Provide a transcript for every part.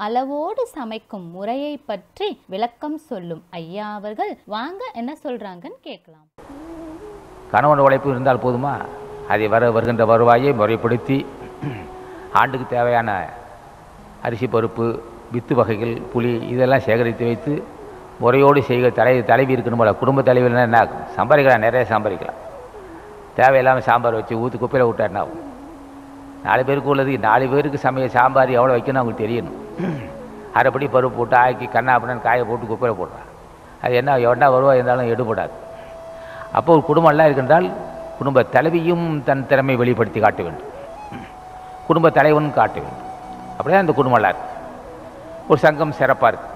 அளவோடு சமைக்கும் முறையை பற்றி விளக்கம் சொல்லும் ஐயா அவர்கள் வாங்க என்ன சொல்றாங்கன்னு கேட்கலாம் கணவன் உழைப்பு இருந்தால் போதுமா அதை வர வருகின்ற வருவாயை முறைப்படுத்தி ஆண்டுக்கு தேவையான அரிசி பருப்பு வித்து வகைகள் புளி இதெல்லாம் சேகரித்து வைத்து முறையோடு செய்க தலை தலைவி இருக்கணும் போல குடும்ப தலைவினா என்ன ஆகும்? சம்பாதிக்கலாம் நிறைய சம்பாதிக்கலாம் தேவையில்லாமல் சாம்பார் வச்சு ஊற்றி குப்பையில் விட்டா என்ன ஆகும் நாலு பேருக்கு உள்ளது நாலு பேருக்கு சமைய சாம்பார் எவ்வளோ வைக்கணும் அவங்களுக்கு தெரியணும் அரைப்படி பருப்பு போட்டு ஆக்கி கண்ணா அப்படின்னு காய போட்டு குப்பையில் போடுறான் அது என்ன எவ்வளோ வருவா இருந்தாலும் எடுபடாது அப்போ ஒரு குடும்பம் நல்லா இருக்கின்றால் குடும்ப தலைவியும் தன் திறமை வெளிப்படுத்தி காட்ட வேண்டும் குடும்ப தலைவனும் காட்ட வேண்டும் அப்படியே அந்த குடும்பம் நல்லா இருக்கு ஒரு சங்கம் சிறப்பாக இருக்கு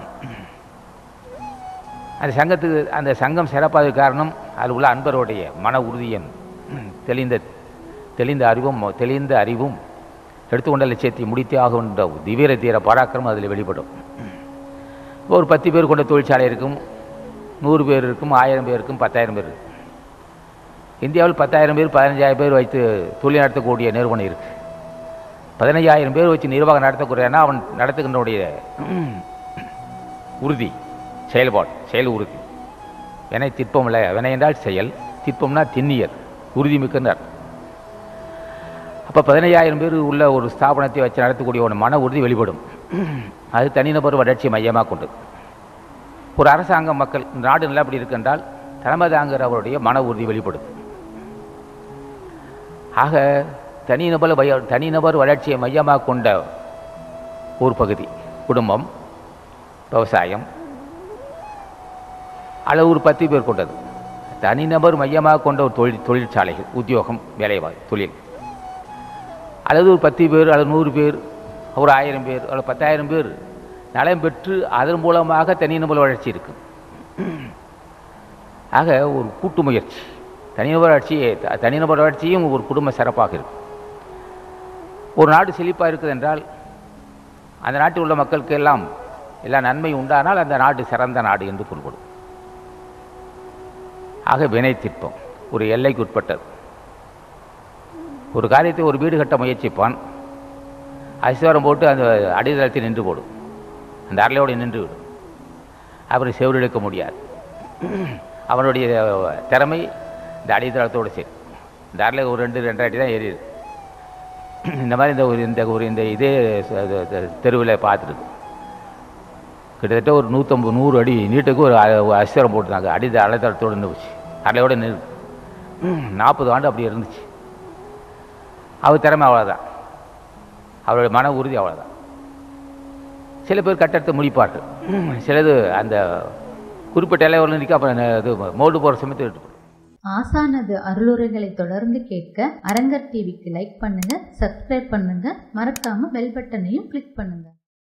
அந்த சங்கத்துக்கு அந்த சங்கம் சிறப்பாக காரணம் அதில் உள்ள அன்பருடைய மன உறுதியும் தெளிந்த தெளிந்த அறிவும் தெளிந்த அறிவும் எடுத்துக்கொண்ட லட்சியத்தை முடித்தே ஆகின்ற திவீர தீர பராக்கிரமம் அதில் வெளிப்படும் ஒரு பத்து பேர் கொண்ட தொழிற்சாலை இருக்கும் நூறு பேர் இருக்கும் ஆயிரம் பேர் இருக்கும் பத்தாயிரம் பேர் இருக்கும் இந்தியாவில் பத்தாயிரம் பேர் பதினஞ்சாயிரம் பேர் வைத்து தொழில் நடத்தக்கூடிய நிறுவனம் இருக்குது பதினஞ்சாயிரம் பேர் வச்சு நிர்வாகம் நடத்தக்கூடியனா அவன் நடத்துகின்றனுடைய உறுதி செயல்பாடு செயல் உறுதி வினை திட்பம் இல்லை வினை என்றால் செயல் திட்பம்னா திண்ணியர் உறுதிமிக்கனர் அப்போ பதினையாயிரம் பேர் உள்ள ஒரு ஸ்தாபனத்தை வச்சு நடத்தக்கூடிய ஒரு மன உறுதி வெளிப்படும் அது தனிநபர் வளர்ச்சி மையமாக கொண்டது ஒரு அரசாங்கம் மக்கள் இந்த நாடு நல்லா அப்படி இருக்கின்றால் தலைமை தாங்குகிறவருடைய மன உறுதி வெளிப்படுது ஆக தனிநபர் வய தனிநபர் வளர்ச்சியை மையமாக கொண்ட ஒரு பகுதி குடும்பம் விவசாயம் அளவு ஒரு பத்து பேர் கொண்டது தனிநபர் மையமாக கொண்ட ஒரு தொழில் தொழிற்சாலைகள் உத்தியோகம் வேலைவாய் தொழில் அல்லது ஒரு பத்து பேர் அல்லது நூறு பேர் ஒரு ஆயிரம் பேர் அல்லது பத்தாயிரம் பேர் நலம் பெற்று அதன் மூலமாக தனிநபர் வளர்ச்சி இருக்கும் ஆக ஒரு கூட்டு முயற்சி தனிநபர் வளர்ச்சியே த- தனிநபர் வளர்ச்சியும் ஒரு குடும்ப சிறப்பாக இருக்கும் ஒரு நாடு செழிப்பாக இருக்குது என்றால் அந்த நாட்டில் உள்ள மக்களுக்கு எல்லாம் எல்லா நன்மை உண்டானால் அந்த நாடு சிறந்த நாடு என்று பொருள்படும் ஆக வினை திட்பம் ஒரு எல்லைக்கு உட்பட்டது ஒரு காரியத்தை ஒரு வீடு கட்ட முயற்சிப்பான் அசிவாரம் போட்டு அந்த அடித்தளத்தில் நின்று போடும் அந்த அரளையோடு நின்று விடும் அப்புறம் செவ்வறு இழுக்க முடியாது அவனுடைய திறமை இந்த அடித்தளத்தோடு சரி இந்த அரளை ஒரு ரெண்டு ரெண்டரை அடி தான் ஏறிடுது இந்த மாதிரி இந்த ஒரு இந்த ஒரு இந்த இதே ச- இது- இது தெருவில் பார்த்துருக்கு கிட்டத்தட்ட ஒரு நூற்றம்பது நூறு அடி நீட்டுக்கு ஒரு அ- ஒரு அஸ்வரம் போட்டுருந்தாங்க அடி அலைத்தளத்தோடு நின்றுச்சு அலையோடு நின்று நாற்பது ஆண்டு அப்படி இருந்துச்சு அவர் திறமை அவ்வளோதான் அவருடைய மன உறுதி அவ்வளோதான் சில பேர் கட்டடத்தை முடிப்பார்கள் சிலது அந்த குறிப்பிட்ட இலைவரில் நிற்க அப்புறம் இது மோடு போகிற சமயத்தில் விட்டு போடும். ஆசானது அருளுரைகளை தொடர்ந்து கேட்க அரங்கர் டிவிக்கு லைக் பண்ணுங்க சப்ஸ்கிரைப் பண்ணுங்க மறக்காம பெல் பட்டனையும் கிளிக் பண்ணுங்க